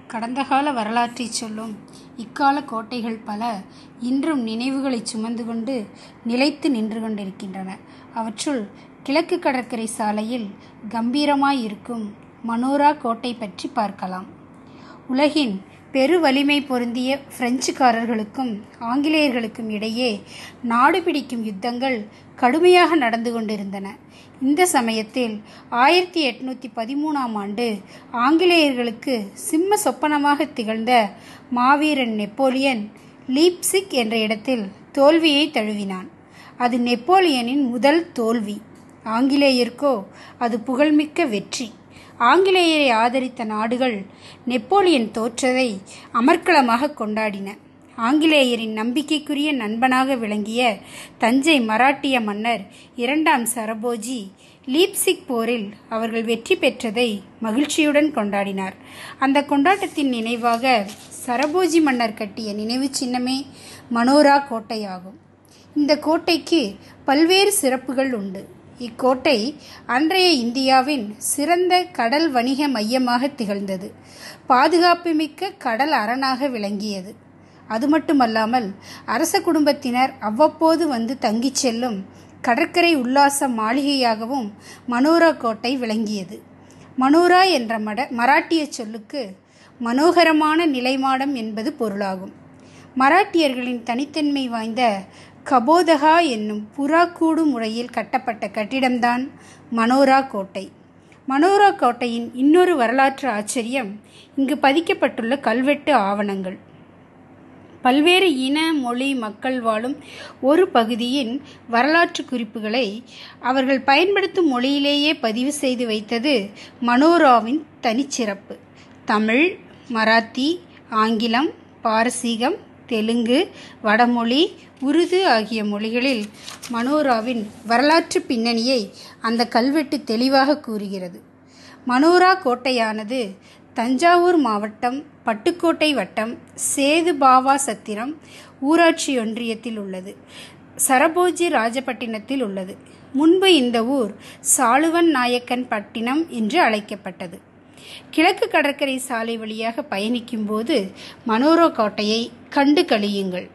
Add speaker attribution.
Speaker 1: கடந்த கால வரலாற்றைச் சொல்லும் இக்கால கோட்டைகள் பல இன்றும் நினைவுகளைச் சுமந்து கொண்டு நிலைத்து நின்று கொண்டிருக்கின்றன அவற்றுள் கிழக்கு கடற்கரை சாலையில் கம்பீரமாய் இருக்கும் மனோரா கோட்டை பற்றி பார்க்கலாம் உலகின் பெரு வலிமை பொருந்திய பிரெஞ்சுக்காரர்களுக்கும் ஆங்கிலேயர்களுக்கும் இடையே நாடு பிடிக்கும் யுத்தங்கள் கடுமையாக நடந்து கொண்டிருந்தன இந்த சமயத்தில் ஆயிரத்தி எட்நூற்றி பதிமூணாம் ஆண்டு ஆங்கிலேயர்களுக்கு சிம்ம சொப்பனமாக திகழ்ந்த மாவீரன் நெப்போலியன் லீப்சிக் என்ற இடத்தில் தோல்வியை தழுவினான் அது நெப்போலியனின் முதல் தோல்வி ஆங்கிலேயருக்கோ அது புகழ்மிக்க வெற்றி ஆங்கிலேயரை ஆதரித்த நாடுகள் நெப்போலியன் தோற்றதை அமர்க்களமாக கொண்டாடின ஆங்கிலேயரின் நம்பிக்கைக்குரிய நண்பனாக விளங்கிய தஞ்சை மராட்டிய மன்னர் இரண்டாம் சரபோஜி லீப்சிக் போரில் அவர்கள் வெற்றி பெற்றதை மகிழ்ச்சியுடன் கொண்டாடினார் அந்த கொண்டாட்டத்தின் நினைவாக சரபோஜி மன்னர் கட்டிய நினைவு சின்னமே மனோரா கோட்டையாகும் இந்த கோட்டைக்கு பல்வேறு சிறப்புகள் உண்டு இக்கோட்டை அன்றைய இந்தியாவின் சிறந்த கடல் வணிக மையமாக திகழ்ந்தது பாதுகாப்புமிக்க கடல் அரணாக விளங்கியது அது மட்டுமல்லாமல் அரச குடும்பத்தினர் அவ்வப்போது வந்து தங்கிச் செல்லும் கடற்கரை உல்லாச மாளிகையாகவும் மனோரா கோட்டை விளங்கியது மனோரா என்ற மட மராட்டிய சொல்லுக்கு மனோகரமான நிலைமாடம் என்பது பொருளாகும் மராட்டியர்களின் தனித்தன்மை வாய்ந்த கபோதகா என்னும் புறாக்கூடு முறையில் கட்டப்பட்ட கட்டிடம்தான் மனோரா கோட்டை மனோரா கோட்டையின் இன்னொரு வரலாற்று ஆச்சரியம் இங்கு பதிக்கப்பட்டுள்ள கல்வெட்டு ஆவணங்கள் பல்வேறு இன மொழி மக்கள் வாழும் ஒரு பகுதியின் வரலாற்று குறிப்புகளை அவர்கள் பயன்படுத்தும் மொழியிலேயே பதிவு செய்து வைத்தது மனோராவின் தனிச்சிறப்பு தமிழ் மராத்தி ஆங்கிலம் பாரசீகம் தெலுங்கு வடமொழி உருது ஆகிய மொழிகளில் மனோராவின் வரலாற்று பின்னணியை அந்த கல்வெட்டு தெளிவாக கூறுகிறது மனோரா கோட்டையானது தஞ்சாவூர் மாவட்டம் பட்டுக்கோட்டை வட்டம் சேது பாவா சத்திரம் ஊராட்சி ஒன்றியத்தில் உள்ளது சரபோஜி ராஜபட்டினத்தில் உள்ளது முன்பு இந்த ஊர் சாலுவன் நாயக்கன் பட்டினம் என்று அழைக்கப்பட்டது கிழக்கு கடற்கரை சாலை வழியாக பயணிக்கும்போது மனோரா கோட்டையை கண்டு கழியுங்கள்